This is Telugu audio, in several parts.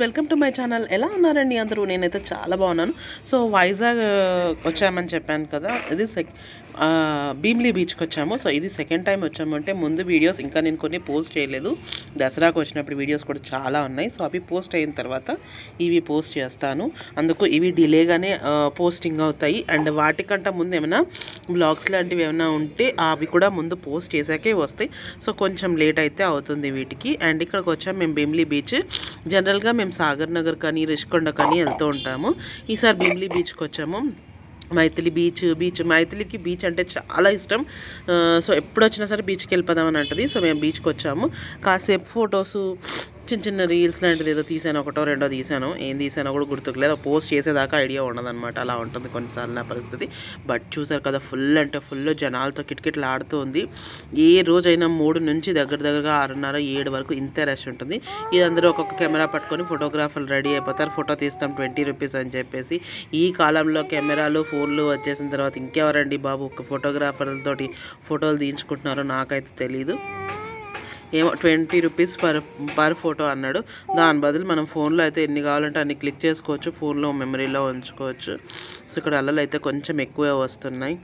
వెల్కమ్ టు మై ఛానల్ ఎలా ఉన్నారండి అందరూ నేనైతే చాలా బాగున్నాను సో వైజాగ్ ఆ, వచ్చామని చెప్పాను కదా ఇది సెక్ ఆ, భీమ్లీ బీచ్కి వచ్చాము సో ఇది సెకండ్ టైం వచ్చాము అంటే ముందు వీడియోస్ ఇంకా నేను కొన్ని పోస్ట్ చేయలేదు దసరాకు వచ్చినప్పుడు వీడియోస్ కూడా చాలా ఉన్నాయి సో అవి పోస్ట్ అయిన తర్వాత ఇవి పోస్ట్ చేస్తాను అందుకు ఇవి డిలేగానే పోస్టింగ్ అవుతాయి అండ్ వాటికంటే ముందు ఏమైనా బ్లాగ్స్ లాంటివి ఏమైనా ఉంటే అవి కూడా ముందు పోస్ట్ చేశాకే వస్తాయి సో కొంచెం లేట్ అయితే అవుతుంది వీటికి అండ్ ఇక్కడికి వచ్చాము మేము భీమ్లీ బీచ్ జనరల్గా మేము సాగర్ నగర్ కానీ రిషికొండ కానీ వెళ్తూ ఉంటాము ఈసారి భీమ్లీ బీచ్కి వచ్చాము మైథిలి బీచ్ బీచ్ మైథిలికి బీచ్ అంటే చాలా ఇష్టం ఆ, సో ఎప్పుడు వచ్చినా సరే బీచ్కి వెళ్ళిపోదామని అంటది సో మేము బీచ్కి వచ్చాము కాసేపు ఫొటోస్ చిన్న చిన్న రీల్స్ లాంటిది ఏదో తీసాను ఒకటో రెండో తీసాను ఏం తీసానో కూడా గుర్తుకులేదు పోస్ట్ చేసేదాకా ఐడియా ఉండదన్నమాట అలా ఉంటుంది కొన్నిసార్లు నా పరిస్థితి బట్ చూసారు కదా ఫుల్ అంటే ఫుల్ జనాలతో కిటకిటలు ఆడుతూ ఉంది ఏ రోజైనా మూడు నుంచి దగ్గర దగ్గరగా ఆరున్నర ఏడు వరకు ఇంతే రష్ ఉంటుంది ఇది అందరూ ఒక్కొక్క కెమెరా పట్టుకొని ఫోటోగ్రాఫర్లు రెడీ అయిపోతారు ఫోటో తీస్తాం ట్వంటీ రూపీస్ అని చెప్పేసి ఈ కాలంలో కెమెరాలు ఫోన్లు వచ్చేసిన తర్వాత ఇంకెవరండి బాబు ఒక ఫోటోగ్రాఫర్లతోటి ఫోటోలు తీయించుకుంటున్నారో నాకైతే తెలీదు ఏమో twenty rupees per per photo అన్నాడు దాని బదులు మనం ఫోన్లో అయితే ఎన్ని కావాలంటే అన్ని క్లిక్ చేసుకోవచ్చు ఫోన్లో మెమరీలో ఉంచుకోవచ్చు సో ఇక్కడ అల్లలు అయితే కొంచెం ఎక్కువే వస్తున్నాయి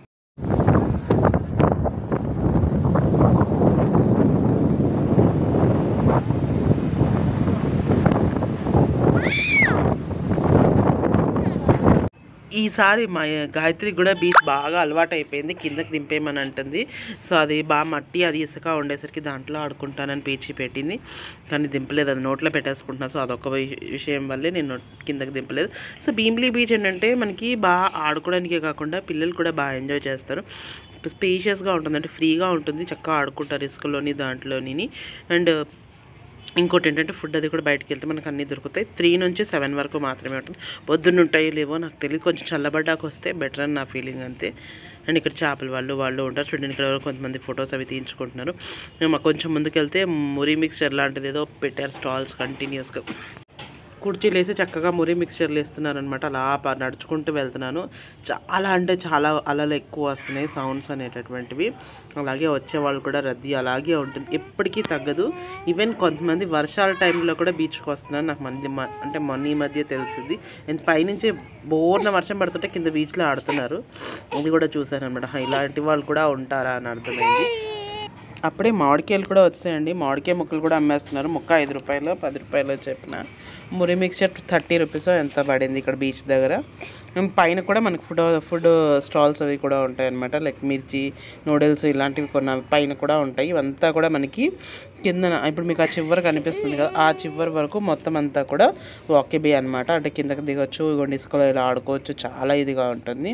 ఈసారి మా గాయత్రి కూడా బీచ్ బాగా అలవాటు అయిపోయింది కిందకి దింపేయమని అంటుంది సో అది బాగా మట్టి అది ఇసుక ఉండేసరికి దాంట్లో ఆడుకుంటానని పీచి పెట్టింది కానీ దింపలేదు అది నోట్లో పెట్టేసుకుంటున్నా సో అదొక వి- విషయం వల్లే నేను కిందకి దింపలేదు సో భీమ్లీ బీచ్ ఏంటంటే మనకి బాగా ఆడుకోవడానికే కాకుండా పిల్లలు కూడా బాగా ఎంజాయ్ చేస్తారు స్పేషియస్గా ఉంటుంది అంటే ఫ్రీగా ఉంటుంది చక్కగా ఆడుకుంటారు ఇసుకలోని దాంట్లోని అండ్ ఇంకోటి ఏంటంటే ఫుడ్ అది కూడా బయటకు వెళ్తే మనకు అన్నీ దొరుకుతాయి త్రీ నుంచి సెవెన్ వరకు మాత్రమే ఉంటుంది పొద్దున్న ఉంటాయో లేవో నాకు తెలియదు కొంచెం చల్లబడ్డాక వస్తే బెటర్ అని నా ఫీలింగ్ అంతే అండ్ ఇక్కడ చేపల వాళ్ళు వాళ్ళు ఉంటారు చూడండి ఇక్కడ ఎవరో కొంతమంది ఫొటోస్ అవి తీయించుకుంటున్నారు మేము కొంచెం ముందుకెళ్తే మురి మిక్స్చర్ లాంటిది ఏదో పెట్టారు స్టాల్స్ కంటిన్యూస్గా కుర్చీలు వేసి చక్కగా మురి మిక్స్చర్లు వేస్తున్నారనమాట అలా ప- నడుచుకుంటూ వెళ్తున్నాను చాలా అంటే చాలా అలలు ఎక్కువ వస్తున్నాయి సౌండ్స్ అనేటటువంటివి అలాగే వచ్చే వాళ్ళు కూడా రద్దీ అలాగే ఉంటుంది ఎప్పటికీ తగ్గదు ఈవెన్ కొంతమంది వర్షాల టైంలో కూడా బీచ్కి వస్తున్నారు నాకు మంది మ- అంటే మొన్న ఈ మధ్య తెలిసింది నేను పైనుంచి బోర్న వర్షం పడుతుంటే కింద బీచ్లో ఆడుతున్నారు అది కూడా చూశాను అనమాట ఇలాంటి వాళ్ళు కూడా ఉంటారా అని అర్థమైంది అప్పుడే మామిడికాయలు కూడా వచ్చాయండి మామిడికాయ ముక్కలు కూడా అమ్మేస్తున్నారు ముక్క ఐదు రూపాయలు పది రూపాయలు చెప్పిన మురి మిక్చర్ థర్టీ రూపీస్ ఎంత పడింది ఇక్కడ బీచ్ దగ్గర అండ్ పైన కూడా మనకు ఫుడ్ ఫుడ్ స్టాల్స్ అవి కూడా ఉంటాయి అనమాట లైక్ మిర్చి నూడిల్స్ ఇలాంటివి కొన్ని పైన కూడా ఉంటాయి ఇవంతా కూడా మనకి కింద ఇప్పుడు మీకు ఆ చివరి కనిపిస్తుంది కదా ఆ చివరి వరకు మొత్తం అంతా కూడా వాకేబీ అనమాట అంటే కిందకి దిగొచ్చు ఇగోండి ఇసుకలో ఇలా ఆడుకోవచ్చు చాలా ఇదిగా ఉంటుంది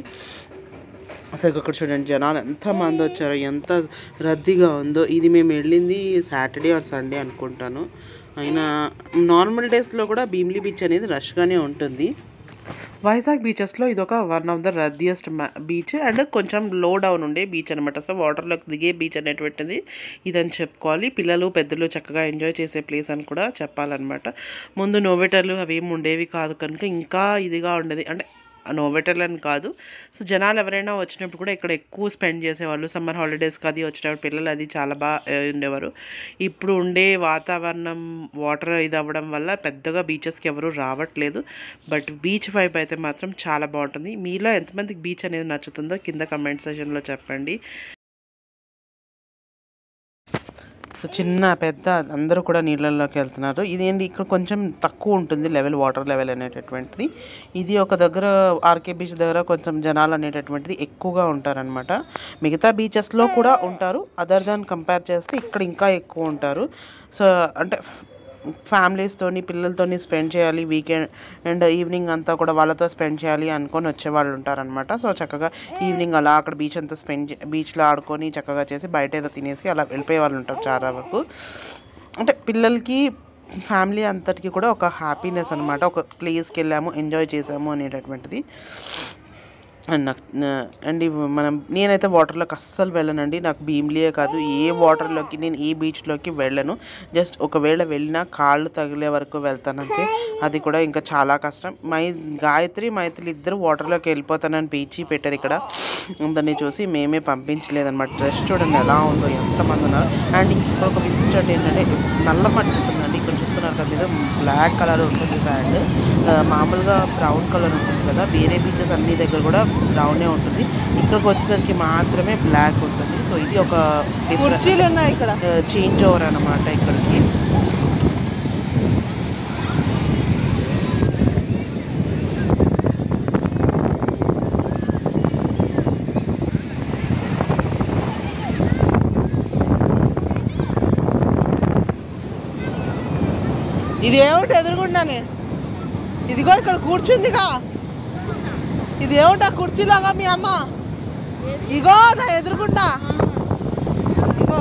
అసలు ఇక్కడ చూడండి జనాలు ఎంత మంది వచ్చారో ఎంత రద్దీగా ఉందో ఇది మేము వెళ్ళింది సాటర్డే ఆర్ సండే అనుకుంటాను అయినా నార్మల్ డేస్లో కూడా భీమ్లీ బీచ్ అనేది రష్గానే ఉంటుంది వైజాగ్ బీచెస్లో ఇది ఒక వన్ ఆఫ్ ద రద్దీయెస్ట్ బీచ్ అండ్ కొంచెం లో డౌన్ ఉండే బీచ్ అనమాట సో వాటర్లోకి దిగే బీచ్ అనేటువంటిది ఇదని చెప్పుకోవాలి పిల్లలు పెద్దలు చక్కగా ఎంజాయ్ చేసే ప్లేస్ అని కూడా చెప్పాలన్నమాట ముందు నోవెటర్లు అవి ఏమి ఉండేవి కాదు కనుక ఇంకా ఇదిగా ఉండేది అంటే నోవెటర్లు అని కాదు సో జనాలు ఎవరైనా వచ్చినప్పుడు కూడా ఇక్కడ ఎక్కువ స్పెండ్ చేసేవాళ్ళు సమ్మర్ హాలిడేస్కి అది వచ్చినప్పుడు పిల్లలు అది చాలా బాగా ఆ, ఉండేవారు ఇప్పుడు ఉండే వాతావరణం వాటర్ ఇది అవ్వడం వల్ల పెద్దగా బీచెస్కి ఎవరు రావట్లేదు బట్ బీచ్ వైపు అయితే మాత్రం చాలా బాగుంటుంది మీలో ఎంతమందికి బీచ్ అనేది నచ్చుతుందో కింద కమెంట్ సెషన్లో చెప్పండి సో చిన్న పెద్ద అందరూ కూడా నీళ్ళల్లోకి వెళ్తున్నారు ఇదేంటి ఇక్కడ కొంచెం తక్కువ ఉంటుంది లెవెల్ వాటర్ లెవెల్ అనేటటువంటిది ఇది ఒక దగ్గర ఆర్కే బీచ్ దగ్గర కొంచెం జనాలు అనేటటువంటిది ఎక్కువగా ఉంటారనమాట మిగతా బీచెస్లో కూడా ఉంటారు అదర్ దాన్ కంపేర్ చేస్తే ఇక్కడ ఇంకా ఎక్కువ ఉంటారు సో అంటే ఫ్యామిలీస్తోని పిల్లలతోని స్పెండ్ చేయాలి వీకెండ్ అండ్ ఈవినింగ్ అంతా కూడా వాళ్ళతో స్పెండ్ చేయాలి అనుకొని వచ్చేవాళ్ళు ఉంటారనమాట సో చక్కగా ఈవినింగ్ అలా అక్కడ బీచ్ అంతా స్పెండ్ బీచ్లో ఆడుకొని చక్కగా చేసి బయట ఏదో తినేసి అలా వెళ్ళిపోయే వాళ్ళు ఉంటారు చాలా వరకు అంటే పిల్లలకి ఫ్యామిలీ అంతటికి కూడా ఒక హ్యాపీనెస్ అనమాట ఒక ప్లేస్కి వెళ్ళాము ఎంజాయ్ చేసాము అనేటటువంటిది అండ్ నాకు నా- అండ్ ఇవి మనం నేనైతే వాటర్లోకి అస్సలు వెళ్ళనండి నాకు భీమ్లీయే కాదు ఏ వాటర్లోకి నేను ఏ బీచ్లోకి వెళ్ళను జస్ట్ ఒకవేళ వెళ్ళినా కాళ్ళు తగిలే వరకు వెళ్తానంతే అది కూడా ఇంకా చాలా కష్టం మై గాయత్రి మైత్రి ఇద్దరు వాటర్లోకి వెళ్ళిపోతానని పీచి పెట్టారు ఇక్కడ అందరినీ చూసి మేమే పంపించలేదన్నమాట డ్రెస్ చూడండి ఎలా ఉందో ఎంతమంది ఉన్నారు అండ్ ఇంకొక విశిష్టత ఏంటంటే నల్ల మట్టి ఉంటుందండి ఇక్కడ చూస్తున్నారు కనుక మీద బ్లాక్ కలర్ ఉంటుంది శాండ్ మామూలుగా బ్రౌన్ కలర్ ఉంటుంది కదా వేరే బీచెస్ అన్ని దగ్గర కూడా బ్రౌనే ఉంటుంది ఇక్కడికి వచ్చేసరికి మాత్రమే బ్లాక్ ఉంటుంది సో ఇది ఒక కుర్చీలు ఉన్నాయి ఇక్కడ చేంజ్ ఓవర్ అనమాట ఇక్కడికి ఇది ఏమిటి ఎదురుగుండానే ఇదిగో ఇక్కడ కూర్చుందిగా ఇది ఏమిటా కుర్చీలాగా మీ అమ్మ ఇగో నా ఎదురుగుండా ఇగో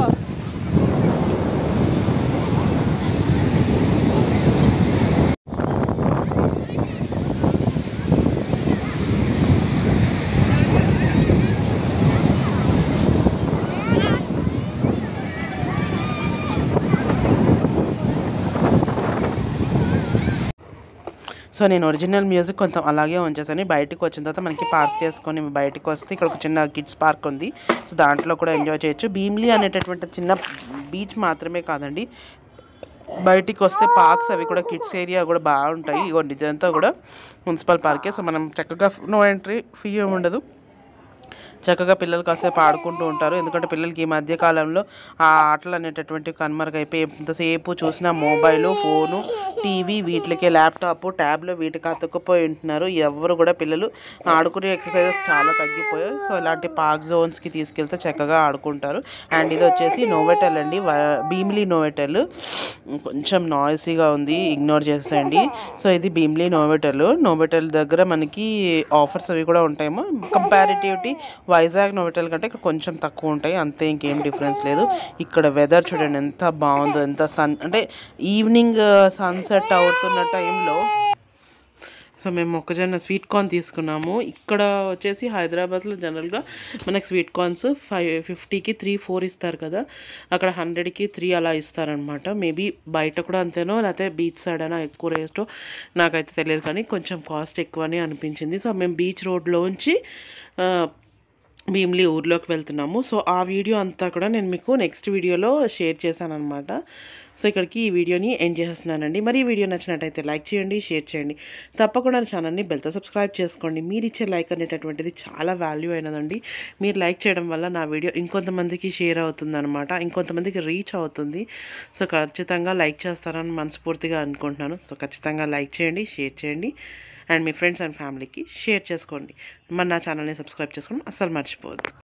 సో నేను ఒరిజినల్ మ్యూజిక్ కొంచెం అలాగే ఉంచేసాను బయటకు వచ్చిన తర్వాత మనకి పార్క్ చేసుకొని బయటకు వస్తే ఇక్కడ ఒక చిన్న కిడ్స్ పార్క్ ఉంది సో దాంట్లో కూడా ఎంజాయ్ చేయొచ్చు భీమ్లీ అనేటటువంటి చిన్న బీచ్ మాత్రమే కాదండి బయటికి వస్తే పార్క్స్ అవి కూడా కిడ్స్ ఏరియా కూడా బాగుంటాయి ఇగోండి ఇదంతా కూడా మున్సిపల్ పార్కే సో మనం చక్కగా నో ఎంట్రీ ఫీ ఏమి ఉండదు చక్కగా పిల్లలు కాసేపు ఆడుకుంటూ ఉంటారు ఎందుకంటే పిల్లలకి ఈ మధ్య కాలంలో ఆ ఆటలు అనేటటువంటివి కనుమరుగైపోయి ఎంతసేపు చూసినా మొబైలు ఫోను టీవీ వీటికే ల్యాప్టాప్ ట్యాబ్లు వీటికి అతుక్కుపోయి ఉంటున్నారు ఎవరు కూడా పిల్లలు ఆడుకునే ఎక్సర్సైజెస్ చాలా తగ్గిపోయాయి సో ఇలాంటి పార్క్ జోన్స్కి తీసుకెళ్తే చక్కగా ఆడుకుంటారు అండ్ ఇది వచ్చేసి నోవెటల్ అండి వ- భీమిలీ నోవెటల్ కొంచెం నాయిసీగా ఉంది ఇగ్నోర్ చేసేయండి సో ఇది భీమ్లీ నోవెటల్ నోవెటల్ దగ్గర మనకి ఆఫర్స్ అవి కూడా ఉంటాయేమో కంపారిటివిటీ వైజాగ్ నోవెటల్ కంటే ఇక్కడ కొంచెం తక్కువ ఉంటాయి అంతే ఇంకేం డిఫరెన్స్ లేదు ఇక్కడ వెదర్ చూడండి ఎంత బాగుందో ఎంత సన్ అంటే ఈవినింగ్ సన్సెట్ అవుతున్న టైంలో సో మేము మొక్కజొన్న స్వీట్ కార్న్ తీసుకున్నాము ఇక్కడ వచ్చేసి హైదరాబాద్లో జనరల్గా మనకి స్వీట్ కార్న్స్ ఫైవ్ ఫిఫ్టీకి త్రీ ఫోర్ ఇస్తారు కదా అక్కడ హండ్రెడ్కి త్రీ అలా ఇస్తారనమాట మేబీ బయట కూడా అంతేనో లేకపోతే బీచ్ సైడ్ అయినా ఎక్కువ రేస్టో నాకైతే తెలియదు కానీ కొంచెం కాస్ట్ ఎక్కువనే అనిపించింది సో మేము బీచ్ రోడ్లోంచి ఆ, భీమ్లీ ఊర్లోకి వెళ్తున్నాము సో ఆ వీడియో అంతా కూడా నేను మీకు నెక్స్ట్ వీడియోలో షేర్ చేశాను అనమాట సో ఇక్కడికి ఈ వీడియోని ఎండ్ చేస్తున్నానండి మరి ఈ వీడియో నచ్చినట్టయితే లైక్ చేయండి షేర్ చేయండి తప్పకుండా నా ఛానల్ని బెల్తో సబ్స్క్రైబ్ చేసుకోండి మీరు ఇచ్చే లైక్ అనేటటువంటిది చాలా వాల్యూ అయినదండి మీరు లైక్ చేయడం వల్ల నా వీడియో ఇంకొంతమందికి షేర్ అవుతుంది అనమాట ఇంకొంతమందికి రీచ్ అవుతుంది సో ఖచ్చితంగా లైక్ చేస్తారని మనస్ఫూర్తిగా అనుకుంటున్నాను సో ఖచ్చితంగా లైక్ చేయండి షేర్ చేయండి అండ్ మీ ఫ్రెండ్స్ అండ్ ఫ్యామిలీకి షేర్ చేసుకోండి మరి నా ఛానల్ని సబ్స్క్రైబ్ చేసుకోండి అస్సలు మర్చిపోవద్దు